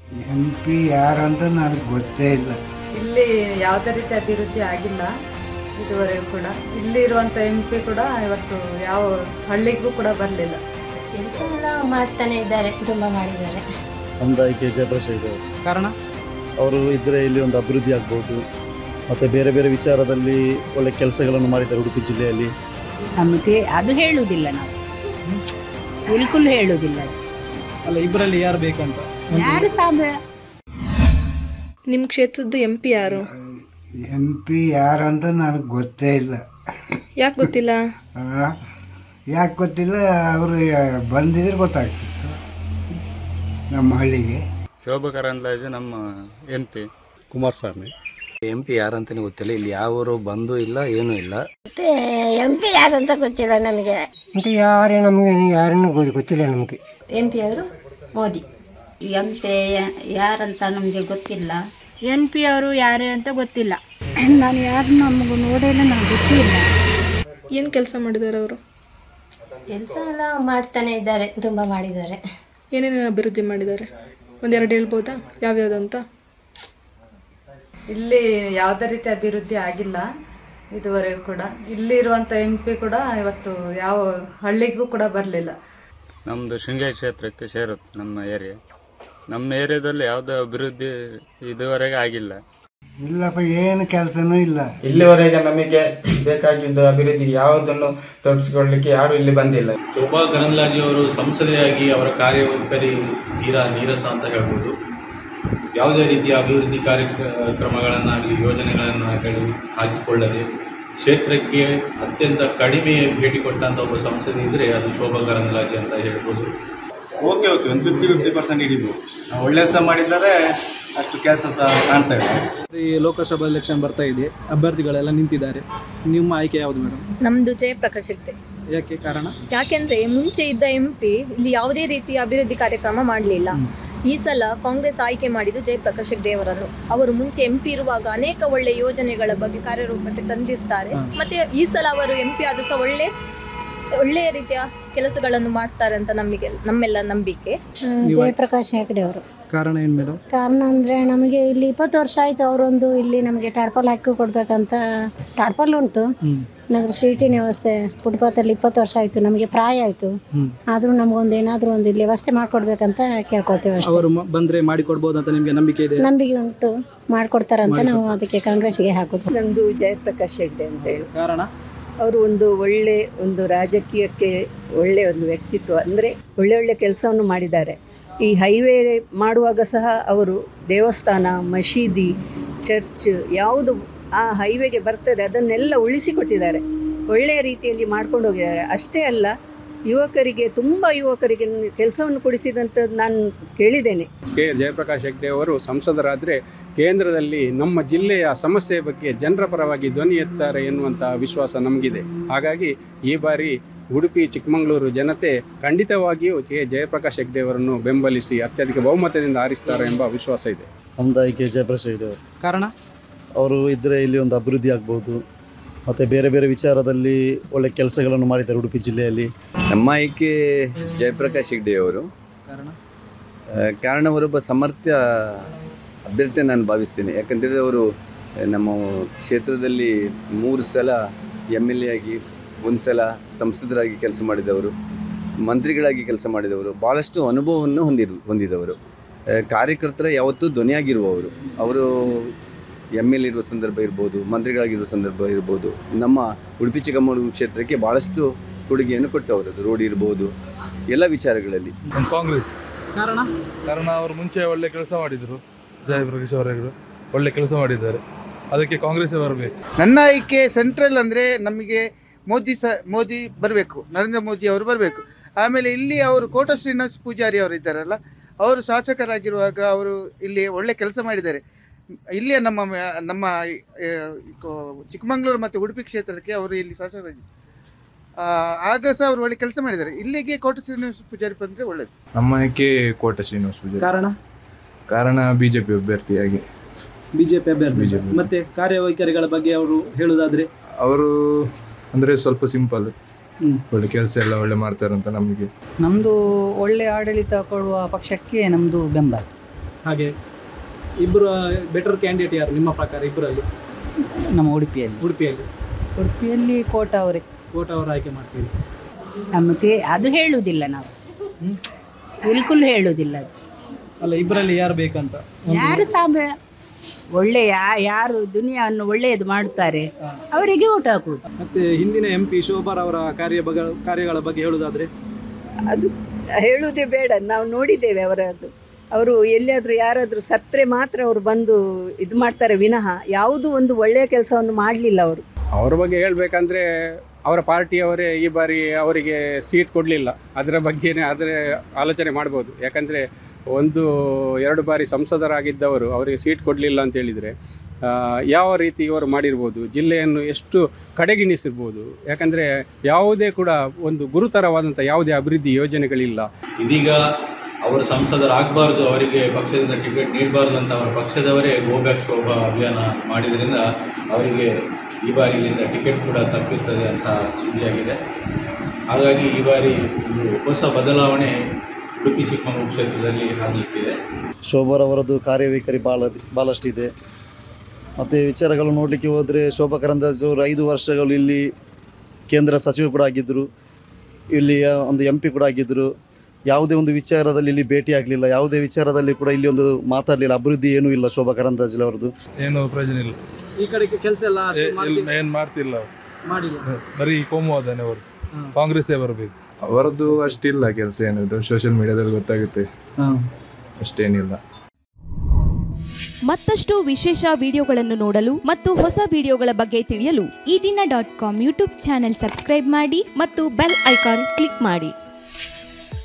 M P ಯಾರಂತ ನನಗೆ ಗೊತ್ತೇ ಇಲ್ಲ ಇಲ್ಲಿ ಯಾವುದೇ ರೀತಿ ಅಭಿವೃದ್ಧಿ ಆಗಿಲ್ಲ ಇದುವರೆಗೂ ಕೂಡ ಇಲ್ಲಿ ಇರುವಂಥ ಎಂ ಪಿ ಕೂಡ ಇವತ್ತು ಯಾವ ಹಳ್ಳಿಗೂ ಕೂಡ ಬರಲಿಲ್ಲ ಕೆಲಸ ಎಲ್ಲ ಮಾಡ್ತಾನೆ ಇದ್ದಾರೆ ತುಂಬ ಮಾಡಿದ್ದಾರೆ ನಮ್ದು ಆಯ್ಕೆ ಜಯಪ್ರಕಾಶ್ ಇದೆ ಕಾರಣ ಅವರು ಇದ್ದರೆ ಇಲ್ಲಿ ಒಂದು ಅಭಿವೃದ್ಧಿ ಆಗ್ಬೋದು ಮತ್ತು ಬೇರೆ ಬೇರೆ ವಿಚಾರದಲ್ಲಿ ಒಳ್ಳೆ ಕೆಲಸಗಳನ್ನು ಮಾಡಿದ್ದಾರೆ ಉಡುಪಿ ಜಿಲ್ಲೆಯಲ್ಲಿ ನಮಗೆ ಅದು ಹೇಳುವುದಿಲ್ಲ ನಾವು ಬಿಲ್ಕುಲ್ ಹೇಳುವುದಿಲ್ಲ ಅಲ್ಲ ಇಬ್ಬರಲ್ಲಿ ಯಾರು ಬೇಕಂತ ಯಾರು ಸಾಧ್ಯ ನಿಮ್ಮ ಕ್ಷೇತ್ರದ ಎಂ ಪಿ ಯಾರು ಎಂ ಪಿ ಯಾರಂತ ನನಗೆ ಗೊತ್ತೇ ಇಲ್ಲ ಯಾಕೆ ಗೊತ್ತಿಲ್ಲ ಯಾಕೆ ಗೊತ್ತಿಲ್ಲ ಅವರು ಬಂದಿದ್ರೆ ಗೊತ್ತಾಗ್ತಿತ್ತು ನಮ್ಮ ಹಳ್ಳಿಗೆ ಶೋಭಾ ಕರಂದ್ಲಾಜೆ ನಮ್ಮ M P Kumaraswamy M P ಯಾರಂತಾನೆ ಗೊತ್ತಿಲ್ಲ ಇಲ್ಲಿ ಯಾವರು ಬಂದು ಇಲ್ಲ ಏನೂ ಇಲ್ಲ ಮತ್ತೆ ಎಂ ಪಿ ಯಾರಂತ ಗೊತ್ತಿಲ್ಲ ನಮಗೆ ಮತ್ತೆ ಯಾರೇ ನಮಗೆ ಯಾರನ್ನು ಗೊತ್ತಿಲ್ಲ ನಮಗೆ ಎಂ ಪಿ ಅವರು ಮೋದಿ ಎಂ ಪಿ ಯಾರಂತ ನಮಗೆ ಗೊತ್ತಿಲ್ಲ ಎನ್ ಪಿ ಅವರು ಯಾರು ಅಂತ ಗೊತ್ತಿಲ್ಲ ನಾನು ಯಾರು ನಮಗೂ ನೋಡಿಲ್ಲ ನನಗೆ ಗೊತ್ತಿಲ್ಲ ಏನು ಕೆಲಸ ಮಾಡಿದ್ದಾರೆ ಅವರು ಕೆಲಸ ಎಲ್ಲ ಮಾಡ್ತಾನೆ ಇದ್ದಾರೆ ತುಂಬ ಮಾಡಿದ್ದಾರೆ ಏನೇನು ಅಭಿವೃದ್ಧಿ ಮಾಡಿದ್ದಾರೆ ಒಂದೆರಡು ಹೇಳ್ಬೋದಾ ಯಾವ್ಯಾವ್ದು ಅಂತ ಇಲ್ಲಿ ಯಾವುದೇ ರೀತಿ ಅಭಿವೃದ್ಧಿ ಆಗಿಲ್ಲ ಇದುವರೆಗೂ ಕೂಡ ಇಲ್ಲಿ ಇರುವಂಥ ಎಂ ಪಿ ಕೂಡ ಇವತ್ತು ಯಾವ ಹಳ್ಳಿಗೂ ಕೂಡ ಬರಲಿಲ್ಲ ನಮ್ಮದು ಶೃಂಗೇರಿ ಕ್ಷೇತ್ರಕ್ಕೆ ಸೇರುತ್ತೆ ನಮ್ಮ ಏರಿಯಾ ನಮ್ಮ ಏರಿಯಾದಲ್ಲಿ ಯಾವುದೇ ಅಭಿವೃದ್ಧಿ ಇದುವರೆಗೆ ಆಗಿಲ್ಲ ಇಲ್ಲಪ್ಪ ಏನು ಕೆಲಸನೂ ಇಲ್ಲ ಇಲ್ಲಿವರೆಗೆ ನಮಗೆ ಬೇಕಾಗಿದ್ದ ಅಭಿವೃದ್ಧಿ ಯಾವುದನ್ನು ತೋರಿಸಿಕೊಳ್ಳಲಿಕ್ಕೆ ಯಾರು ಇಲ್ಲಿ ಬಂದಿಲ್ಲ ಶೋಭಾ ಕರಂದ್ಲಾಜೆ ಅವರು ಸಂಸದೆಯಾಗಿ ಅವರ ಕಾರ್ಯವೈಖರಿ ತೀರಾ ನೀರಸ ಅಂತ ಹೇಳ್ಬೋದು ಯಾವುದೇ ರೀತಿಯ ಅಭಿವೃದ್ಧಿ ಕಾರ್ಯಕ್ರಮಗಳನ್ನಾಗಲಿ ಯೋಜನೆಗಳನ್ನಾಗಲಿ ಹಾಕಿಕೊಳ್ಳದೆ ಕ್ಷೇತ್ರಕ್ಕೆ ಅತ್ಯಂತ ಕಡಿಮೆ ಭೇಟಿ ಕೊಟ್ಟಂತ ಒಬ್ಬ ಸಂಸದೆ ಇದ್ರೆ ಅದು ಶೋಭಾ ಕರಂದ್ಲಾಜೆ ಅಂತ ಹೇಳ್ಬೋದು ಓಕೆ ಓಕೆ ಒಂದು ಫಿಫ್ಟಿ ಫಿಫ್ಟಿ ಪರ್ಸೆಂಟ್ ಹಿಡಿಬೋದು ನಾವು ಒಳ್ಳೆ ಸಹ ಮಾಡಿದ್ದಾರೆ ಅಷ್ಟು ಕೆಲಸ ಸಹ ಕಾಣ್ತಾ ಇದೆ ಈ ಲೋಕಸಭಾ ಎಲೆಕ್ಷನ್ ಬರ್ತಾ ಇದೆ ಅಭ್ಯರ್ಥಿಗಳೆಲ್ಲ ನಿಂತಿದ್ದಾರೆ ನಿಮ್ಮ ಆಯ್ಕೆ ಯಾವುದು ಮೇಡಮ್ ನಮ್ದು ಜಯಪ್ರಕಾಶ್ ಹೆಗ್ಡೆ ಯಾಕೆ ಕಾರಣ ಯಾಕೆಂದ್ರೆ ಮುಂಚೆ ಇದ್ದ ಎಂ ಪಿ ಇಲ್ಲಿ ಯಾವುದೇ ರೀತಿಯ ಅಭಿವೃದ್ಧಿ ಕಾರ್ಯಕ್ರಮ ಮಾಡಲಿಲ್ಲ ಈ ಸಲ ಕಾಂಗ್ರೆಸ್ ಆಯ್ಕೆ ಮಾಡಿದ್ದು ಜಯಪ್ರಕಾಶ್ ಹೆಗ್ಡೆ ಅವರನ್ನು ಅವರು ಮುಂಚೆ ಎಂ ಪಿ ಇರುವಾಗ ಅನೇಕ ಒಳ್ಳೆ ಯೋಜನೆಗಳ ಬಗ್ಗೆ ಕಾರ್ಯರೂಪಕ್ಕೆ ತಂದಿರ್ತಾರೆ ಮತ್ತೆ ಈ ಸಲ ಅವರು ಎಂ ಪಿ ಆದ್ರೂ ಸಹ ಒಳ್ಳೆ ಒಳ್ಳೆಯ ರೀತಿಯ ಕೆಲಸಗಳನ್ನು ಮಾಡ್ತಾರೆ ಅಂತ ನಮಗೆ ನಮ್ಮೆಲ್ಲ ನಂಬಿಕೆ ಜಯಪ್ರಕಾಶ್ ಹೆಗಡೆ ಅವರು ಕಾರಣ ಏನು ಮೇಡಮ್ ಕಾರಣ ಅಂದರೆ ನಮಗೆ ಇಲ್ಲಿ ಇಪ್ಪತ್ತು ವರ್ಷ ಆಯಿತು ಅವರೊಂದು ಇಲ್ಲಿ ನಮಗೆ ಟಾಡ್ಪಾಲ್ ಹಾಕಿ ಕೊಡ್ಬೇಕಂತ ಟಾಡ್ಪಾಲ್ ಉಂಟು ಏನಾದರೂ ಸೀಟಿನ ವ್ಯವಸ್ಥೆ ಫುಟ್ಪಾತಲ್ಲಿ ಇಪ್ಪತ್ತು ವರ್ಷ ಆಯಿತು ನಮಗೆ ಪ್ರಾಯ ಆಯಿತು ಆದರೂ ನಮಗೊಂದು ಏನಾದರೂ ಒಂದು ಇಲ್ಲಿ ವ್ಯವಸ್ಥೆ ಮಾಡಿಕೊಡ್ಬೇಕಂತ ಕೇಳ್ಕೊಳ್ತೇವೆ ಅಷ್ಟೇ ಅವರು ಮ- ಬಂದ್ರೆ ಮಾಡಿ ಕೊಡ್ಬೋದು ಅಂತ ನಿಮಗೆ ನಂಬಿಕೆ ಇದೆ ನಂಬಿಕೆ ಉಂಟು ಮಾಡಿಕೊಡ್ತಾರಂತ ನಾವು ಅದಕ್ಕೆ ಕಾಂಗ್ರೆಸ್ಗೆ ಹಾಕೋದು ನಮ್ದು ಜಯಪ್ರಕಾಶ್ ಹೆಗ್ಡೆ ಅಂತ ಹೇಳಿ ಕಾರಣ ಅವರು ಒಂದು ಒಳ್ಳೆ ಒಂದು ರಾಜಕೀಯಕ್ಕೆ ಒಳ್ಳೆ ಒಂದು ವ್ಯಕ್ತಿತ್ವ ಅಂದರೆ ಒಳ್ಳೆ ಒಳ್ಳೆ ಕೆಲಸವನ್ನು ಮಾಡಿದ್ದಾರೆ ಈ ಹೈವೇ ಮಾಡುವಾಗ ಸಹ ಅವರು ದೇವಸ್ಥಾನ ಮಸೀದಿ ಚರ್ಚ್ ಯಾವುದು ಆ ಹೈವೇಗೆ ಬರ್ತದೆ ಅದನ್ನೆಲ್ಲ ಉಳಿಸಿಕೊಟ್ಟಿದ್ದಾರೆ ಒಳ್ಳೆಯ ರೀತಿಯಲ್ಲಿ ಮಾಡ್ಕೊಂಡು ಹೋಗಿದ್ದಾರೆ ಅಷ್ಟೇ ಅಲ್ಲ ಯುವಕರಿಗೆ ತುಂಬ ಯುವಕರಿಗೆ ಕೆಲಸವನ್ನು ಕೊಡಿಸಿದಂಥದ್ದು ನಾನು ಕೇಳಿದ್ದೇನೆ ಕೆ ಜಯಪ್ರಕಾಶ್ ಹೆಗ್ಡೆ ಅವರು ಸಂಸದರಾದರೆ ಕೇಂದ್ರದಲ್ಲಿ ನಮ್ಮ ಜಿಲ್ಲೆಯ ಸಮಸ್ಯೆ ಬಗ್ಗೆ ಜನರ ಪರವಾಗಿ ಧ್ವನಿ ಎತ್ತಾರೆ ಎನ್ನುವಂಥ ವಿಶ್ವಾಸ ನಮಗಿದೆ ಹಾಗಾಗಿ ಈ ಬಾರಿ ಉಡುಪಿ ಚಿಕ್ಕಮಗಳೂರು ಜನತೆ ಖಂಡಿತವಾಗಿಯೂ ಕೆ ಜಯಪ್ರಕಾಶ್ ಹೆಗ್ಡೆ ಅವರನ್ನು ಬೆಂಬಲಿಸಿ ಅತ್ಯಧಿಕ ಬಹುಮತದಿಂದ ಆರಿಸ್ತಾರೆ ಎಂಬ ವಿಶ್ವಾಸ ಇದೆ ನಮ್ದು ಆಯ್ಕೆ ಜಯಪ್ರಕಾಶ್ ಇದೆ ಅವರು ಕಾರಣ ಅವರು ಇದ್ದರೆ ಇಲ್ಲಿ ಒಂದು ಅಭಿವೃದ್ಧಿ ಆಗ್ಬೋದು ಮತ್ತು ಬೇರೆ ಬೇರೆ ವಿಚಾರದಲ್ಲಿ ಒಳ್ಳೆ ಕೆಲಸಗಳನ್ನು ಮಾಡಿದ್ದಾರೆ ಉಡುಪಿ ಜಿಲ್ಲೆಯಲ್ಲಿ ನಮ್ಮ ಆಯ್ಕೆ ಜಯಪ್ರಕಾಶ್ ಹೆಗ್ಡೆ ಅವರು ಕಾರಣ ಆ, ಕಾರಣ ಅವರೊಬ್ಬ ಸಮರ್ಥ ಅಭ್ಯರ್ಥಿ ನಾನು ಭಾವಿಸ್ತೇನೆ ಯಾಕಂತೇಳಿದ್ರೆ ಅವರು ಆ, ನಮ್ಮ ಕ್ಷೇತ್ರದಲ್ಲಿ ಮೂರು ಸಲ ಎಮ್ ಎಲ್ ಎ ಆಗಿ ಒಂದು ಸಲ ಸಂಸದರಾಗಿ ಕೆಲಸ ಮಾಡಿದವರು ಮಂತ್ರಿಗಳಾಗಿ ಕೆಲಸ ಮಾಡಿದವರು ಭಾಳಷ್ಟು ಅನುಭವವನ್ನು ಹೊಂದಿರು ಹೊಂದಿದವರು ಆ, ಕಾರ್ಯಕರ್ತರ ಯಾವತ್ತೂ ಧ್ವನಿಯಾಗಿರುವವರು ಅವರು ಎಮ್ ಎಲ್ ಇರುವ ಸಂದರ್ಭ ಇರ್ಬೋದು ಮಂತ್ರಿಗಳಾಗಿರುವ ಸಂದರ್ಭ ಇರ್ಬೋದು ನಮ್ಮ ಉಡುಪಿ ಚಿಕ್ಕಮಗಳೂರು ಕ್ಷೇತ್ರಕ್ಕೆ ಭಾಳಷ್ಟು ಕೊಡುಗೆಯನ್ನು ಕೊಟ್ಟವರು ರೋಡ್ ಇರ್ಬೋದು ಎಲ್ಲ ವಿಚಾರಗಳಲ್ಲಿ ಕಾಂಗ್ರೆಸ್ ಕಾರಣ ಕಾರಣ ಅವರು ಮುಂಚೆ ಒಳ್ಳೆ ಕೆಲಸ ಮಾಡಿದ್ರು ಜಯಪ್ರಕಾಶ್ ಅವರವರು ಒಳ್ಳೆ ಕೆಲಸ ಮಾಡಿದ್ದಾರೆ ಅದಕ್ಕೆ ಕಾಂಗ್ರೆಸ್ ಬರಬೇಕು ನನ್ನ ಆಯ್ಕೆ ಸೆಂಟ್ರಲ್ ಅಂದರೆ ನಮಗೆ ಮೋದಿ ಸ ಮೋದಿ ಬರಬೇಕು ನರೇಂದ್ರ ಮೋದಿ ಅವರು ಬರಬೇಕು ಆಮೇಲೆ ಇಲ್ಲಿ ಅವರು ಕೋಟ ಶ್ರೀನಿವಾಸ ಪೂಜಾರಿ ಅವರು ಇದ್ದಾರಲ್ಲ ಅವರು ಶಾಸಕರಾಗಿರುವಾಗ ಅವರು ಇಲ್ಲಿ ಒಳ್ಳೆ ಕೆಲಸ ಮಾಡಿದ್ದಾರೆ ಇಲ್ಲಿಯ ನಮ್ಮ ಮ- ನಮ್ಮ ಆ, ಕೋ- ಚಿಕ್ಕಮಗಳೂರು ಮತ್ತು ಉಡುಪಿ ಕ್ಷೇತ್ರಕ್ಕೆ ಅವರು ಇಲ್ಲಿ ಶಾಸಕರಾಗಿ ಆ, ಆಗ ಸಹ ಅವರು ಒಳ್ಳೆ ಕೆಲಸ ಮಾಡಿದ್ದಾರೆ ಇಲ್ಲಿಗೆ ಕೋಟ ಶ್ರೀನಿವಾಸ ಪೂಜಾರಿ ಬಂದರೆ ಒಳ್ಳೆಯದು ನಮ್ಮ ಆಯ್ಕೆ ಕೋಟ ಶ್ರೀನಿವಾಸ ಪೂಜಾರಿ ಕಾರಣ ಕಾರಣ ಬಿಜೆಪಿ ಅಭ್ಯರ್ಥಿಯಾಗಿ ಬಿಜೆಪಿ ಅಭ್ಯರ್ಥಿ BJP. ಮತ್ತೆ ಕಾರ್ಯವೈಖರಿಗಳ ಬಗ್ಗೆ ಅವರು ಹೇಳುವುದಾದ್ರೆ ಅವರು ಅಂದ್ರೆ ಸ್ವಲ್ಪ ಸಿಂಪಲ್ ಹ್ಮ್. ಒಳ್ಳೆ ಕೆಲಸ ಎಲ್ಲ ಒಳ್ಳೆ ಮಾಡ್ತಾರೆ ಅಂತ ನಮಗೆ ನಮ್ಮದು ಒಳ್ಳೆ ಆಡಳಿತ ಕೊಡುವ ಪಕ್ಷಕ್ಕೆ ನಮ್ಮದು ಬೆಂಬಲ ಹಾಗೆ ಇಬ್ಬರು ಬೆಟರ್ ಕ್ಯಾಂಡಿಡೇಟ್ ಯಾರು ನಿಮ್ಮ ಪ್ರಕಾರ ಇಬ್ಬರಲ್ಲಿ ನಮ್ಮ ಉಡುಪಿಯಲ್ಲಿ ಉಡುಪಿಯಲ್ಲಿ ಉಡುಪಿಯಲ್ಲಿ ಕೋಟ ಅವರೇ ಕೋಟ ಅವರು ಆಯ್ಕೆ ಮಾಡ್ತೀವಿ ನಮಗೆ ಅದು ಹೇಳುವುದಿಲ್ಲ ನಾವು ಬಿಲ್ಕುಲ್ ಹೇಳುವುದಿಲ್ಲ ಅದು ಅಲ್ಲ ಇಬ್ಬರಲ್ಲಿ ಯಾರು ಬೇಕಂತ ಒಂದು- ಯಾರು ಸಹ ಬೇ- ಒಳ್ಳೆ ಯಾ- ಯಾರು ದುನಿಯಾವನ್ನು ಒಳ್ಳೆಯದು ಮಾಡುತ್ತಾರೆ ಅವರಿಗೆ ಓಟ್ ಹಾಕುವುದು ಮತ್ತೆ ಹಿಂದಿನ ಎಂ ಪಿ ಶೋಭಾರ್ ಅವರ ಕಾರ್ಯ ಬಗ ಕಾರ್ಯಗಳ ಬಗ್ಗೆ ಹೇಳುವುದಾದ್ರೆ ಅದು ಹೇಳುವುದೇ ಬೇಡ ನಾವು ನೋಡಿದ್ದೇವೆ ಅವರದ್ದು ಅವರು ಎಲ್ಲಿಯಾದರೂ ಯಾರಾದರೂ ಸತ್ತರೆ ಮಾತ್ರ ಅವರು ಬಂದು ಇದು ಮಾಡ್ತಾರೆ ವಿನಃ ಯಾವುದೂ ಒಂದು ಒಳ್ಳೆಯ ಕೆಲಸವನ್ನು ಮಾಡಲಿಲ್ಲ ಅವರು ಅವರ ಬಗ್ಗೆ ಹೇಳಬೇಕಂದ್ರೆ ಅವರ ಪಾರ್ಟಿಯವರೇ ಈ ಬಾರಿ ಅವರಿಗೆ ಸೀಟ್ ಕೊಡಲಿಲ್ಲ ಅದರ ಬಗ್ಗೆನೇ ಅದರ ಆಲೋಚನೆ ಮಾಡ್ಬೋದು ಯಾಕಂದರೆ ಒಂದು ಎರಡು ಬಾರಿ ಸಂಸದರಾಗಿದ್ದವರು ಅವರಿಗೆ ಸೀಟ್ ಕೊಡಲಿಲ್ಲ ಅಂತ ಹೇಳಿದರೆ ಯಾವ ರೀತಿ ಇವರು ಮಾಡಿರ್ಬೋದು ಜಿಲ್ಲೆಯನ್ನು ಎಷ್ಟು ಕಡೆಗಿಣಿಸಿರ್ಬೋದು ಯಾಕಂದರೆ ಯಾವುದೇ ಕೂಡ ಒಂದು ಗುರುತರವಾದಂಥ ಯಾವುದೇ ಅಭಿವೃದ್ಧಿ ಯೋಜನೆಗಳಿಲ್ಲ ಇದೀಗ ಅವರು ಸಂಸದರಾಗಬಾರ್ದು ಅವರಿಗೆ ಪಕ್ಷದಿಂದ ಟಿಕೆಟ್ ನೀಡಬಾರ್ದು ಅಂತ ಅವರ ಪಕ್ಷದವರೇ ಗೋಬ್ಯಾಕ್ ಶೋಭಾ ಅಭಿಯಾನ ಮಾಡಿದ್ರಿಂದ ಅವರಿಗೆ ಈ ಬಾರಿ ಇಲ್ಲಿಂದ ಟಿಕೆಟ್ ಕೂಡ ತಪ್ಪುತ್ತದೆ ಅಂತ ಸುದ್ದಿಯಾಗಿದೆ ಹಾಗಾಗಿ ಈ ಬಾರಿ ಒಂದು ಹೊಸ ಬದಲಾವಣೆ ಉಡುಪಿ ಚಿಕ್ಕಮಗಳೂರು ಕ್ಷೇತ್ರದಲ್ಲಿ ಆಗಲಿಕ್ಕಿದೆ ಶೋಭಾರವರದ್ದು ಕಾರ್ಯವೈಖರಿ ಭಾಳ ಭಾಳಷ್ಟಿದೆ ಮತ್ತು ವಿಚಾರಗಳು ನೋಡಲಿಕ್ಕೆ ಹೋದರೆ ಶೋಭಾ ಕರಂದ್ಲಾಜೆ ಅವರು ಐದು ವರ್ಷಗಳು ಇಲ್ಲಿ ಕೇಂದ್ರ ಸಚಿವ ಕೂಡ ಆಗಿದ್ದರು ಇಲ್ಲಿಯ ಒಂದು ಎಂ ಪಿ ಕೂಡ ಆಗಿದ್ದರು ಯಾವುದೇ ಒಂದು ವಿಚಾರದಲ್ಲಿ ಇಲ್ಲಿ ಭೇಟಿ ಆಗಲಿಲ್ಲ ಯಾವುದೇ ವಿಚಾರದಲ್ಲಿ ಕೂಡ ಇಲ್ಲಿ ಒಂದು ಮಾತಾಡಲಿಲ್ಲ ಅಭಿವೃದ್ಧಿ ಏನೂ ಇಲ್ಲ ಶೋಭಾ ಕರಂದ್ಲಾಜೆ ಅವರದ್ದು ಏನು ಪ್ರಯೋಜನ ಇಲ್ಲ ಈ ಕಡೆ ಕೆಲಸ ಎಲ್ಲ ಅಷ್ಟು ಏ- ಮಾಡ್ತಿ- ಇಲ್ಲ, ಏನ್ ಮಾಡ್ತಿಲ್ಲ ಅವ್ರು. ಮಾಡಿಲ್ಲ ಬರೀ ಕೋಮುವಾದನೆ ಅವರು ಕಾಂಗ್ರೆಸ್ಸೇ ಬರಬೇಕು ಅವರದ್ದು ಅಷ್ಟಿಲ್ಲ ಕೆಲಸ ಏನಿದ್ರು ಸೋಷಿಯಲ್ ಮೀಡಿಯಾದಲ್ಲಿ ಗೊತ್ತಾಗುತ್ತೆ ಅಷ್ಟೇನಿಲ್ಲ ಮತ್ತಷ್ಟು ವಿಶೇಷ ವಿಡಿಯೋಗಳನ್ನು ನೋಡಲು ಮತ್ತು ಹೊಸ ವಿಡಿಯೋಗಳ ಬಗ್ಗೆ ತಿಳಿಯಲು ಈ ದಿನ dot com YouTube channel subscribe ಮಾಡಿ ಮತ್ತು ಬೆಲ್ ಐಕಾನ್ ಕ್ಲಿಕ್ ಮಾಡಿ